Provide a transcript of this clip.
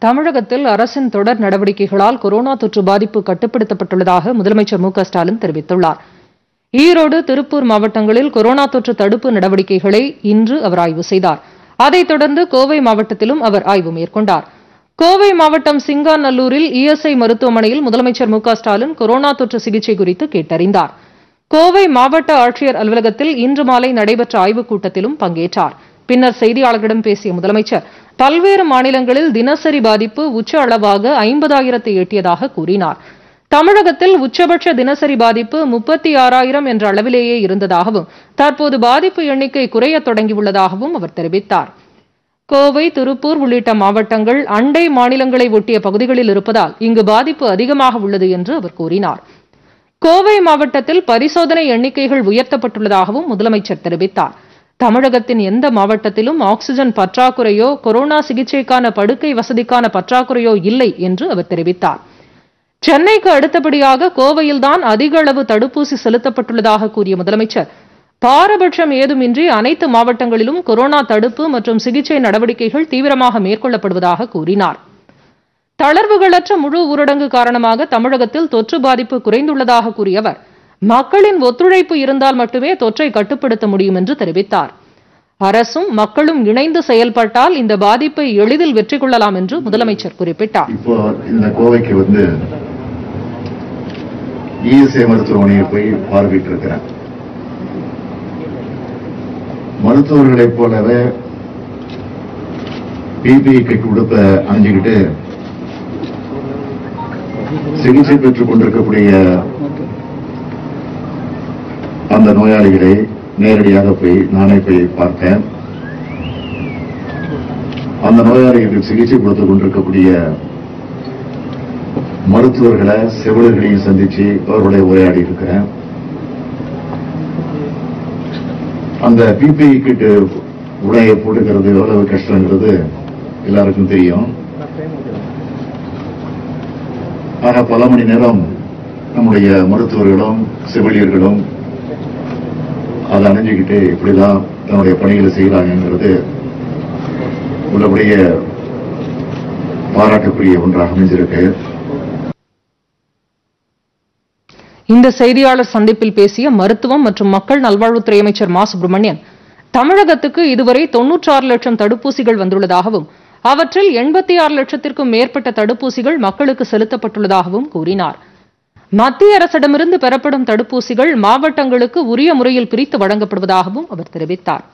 தமிழகத்தில் அரசின் தொடர் நடவடிக்கைகளால் கொரோனா தொற்று பாதிப்பு கட்டுப்படுத்தப்பட்டுள்ளதாக முதலமைச்சர் மு க ஸ்டாலின் தெரிவித்துள்ளார் ஈரோடு திருப்பூர் மாவட்டங்களில் கொரோனா தொற்று தடுப்பு நடவடிக்கைகளை இன்று அவர் ஆய்வு செய்தார் அதைத் தொடர்ந்து கோவை மாவட்டத்திலும் அவர் ஆய்வு மேற்கொண்டார் கோவை மாவட்டம் சிங்காநல்லூரில் இஎஸ்ஐ மருத்துவமனையில் முதலமைச்சர் மு க ஸ்டாலின் கொரோனா தொற்று சிகிச்சை குறித்து கேட்டறிந்தார் கோவை மாவட்ட ஆட்சியர் அலுவலகத்தில் இன்று மாலை நடைபெற்ற ஆய்வுக் கூட்டத்திலும் பங்கேற்றார் பின்னர் செய்தியாளர்களிடம் பேசிய முதலமைச்சர் பல்வேறு மாநிலங்களில் தினசரி பாதிப்பு உச்ச அளவாக ஐம்பதாயிரத்தை எட்டியதாக கூறினார் தமிழகத்தில் உச்சபட்ச தினசரி பாதிப்பு முப்பத்தி ஆறாயிரம் என்ற அளவிலேயே இருந்ததாகவும் தற்போது பாதிப்பு எண்ணிக்கை குறையத் தொடங்கியுள்ளதாகவும் அவர் தெரிவித்தார் கோவை திருப்பூர் உள்ளிட்ட மாவட்டங்கள் அண்டை மாநிலங்களை ஒட்டிய பகுதிகளில் இருப்பதால் இங்கு பாதிப்பு அதிகமாக உள்ளது என்று அவர் கூறினார் கோவை மாவட்டத்தில் பரிசோதனை எண்ணிக்கைகள் உயர்த்தப்பட்டுள்ளதாகவும் முதலமைச்சர் தெரிவித்தார் தமிழகத்தின் எந்த மாவட்டத்திலும் ஆக்ஸிஜன் பற்றாக்குறையோ கொரோனா சிகிச்சைக்கான படுக்கை வசதிக்கான பற்றாக்குறையோ இல்லை என்று அவர் தெரிவித்தார் சென்னைக்கு அடுத்தபடியாக கோவையில்தான் அதிக அளவு தடுப்பூசி செலுத்தப்பட்டுள்ளதாக கூறிய முதலமைச்சர் பாரபட்சம் ஏதுமின்றி அனைத்து மாவட்டங்களிலும் கொரோனா தடுப்பு மற்றும் சிகிச்சை நடவடிக்கைகள் தீவிரமாக மேற்கொள்ளப்படுவதாக கூறினார் தளர்வுகளற்ற முழு ஊரடங்கு காரணமாக தமிழகத்தில் தொற்று பாதிப்பு குறைந்துள்ளதாக கூறிய அவர் மக்களின் ஒத்துழைப்பு இருந்தால் மட்டுமே தொற்றை கட்டுப்படுத்த முடியும் என்று தெரிவித்தார் அரசும் மக்களும் இணைந்து செயல்பட்டால் இந்த பாதிப்பை எளிதில் வெற்றி கொள்ளலாம் என்று முதலமைச்சர் குறிப்பிட்டார் இப்போ இந்த கோவைக்கு வந்து இஎஸ்ஐ மருத்துவமனையை போய் பார்வையிட்டு இருக்கிறேன் மருத்துவர்களைப் போலவே பிபிஇ கிட் உடுப்ப அணிஞ்சுக்கிட்டு சிகிச்சை பெற்றுக் கொண்டிருக்கக்கூடிய அந்த நோயாளிகளை நேரடியாக போய் நானே போய் பார்த்தேன் அந்த நோயாளிகளுக்கு சிகிச்சை கொடுத்துக் கொண்டிருக்கக்கூடிய மருத்துவர்களை செவிலர்களையும் சந்திச்சு அவர்களை உரையாடி இருக்கிறேன் அந்த பிபிஇ கிட் உடையை போட்டுக்கிறது எவ்வளவு கஷ்டங்கிறது எல்லாருக்கும் தெரியும் ஆனா பல மணி நேரம் நம்முடைய மருத்துவர்களும் செவிலியர்களும் அதை அணிஞ்சுக்கிட்டு இப்படிதான் தன்னுடைய பணிகளை செய்யறாங்கிறது உள்ளபடியே பாராட்டுக்குரிய ஒன்றாக அமைஞ்சிருக்கு இந்த செய்தியாளர் சந்திப்பில் பேசிய மருத்துவம் மற்றும் மக்கள் நல்வாழ்வுத்துறை அமைச்சர் மா சுப்பிரமணியன் தமிழகத்துக்கு இதுவரை தொன்னூற்றாறு லட்சம் தடுப்பூசிகள் வந்துள்ளதாகவும் அவற்றில் எண்பத்தி ஆறு லட்சத்திற்கும் மேற்பட்ட தடுப்பூசிகள் மக்களுக்கு செலுத்தப்பட்டுள்ளதாகவும் கூறினார் மத்திய அரசிடமிருந்து பெறப்படும் தடுப்பூசிகள் மாவட்டங்களுக்கு உரிய முறையில் பிரித்து வழங்கப்படுவதாகவும் அவர் தெரிவித்தார்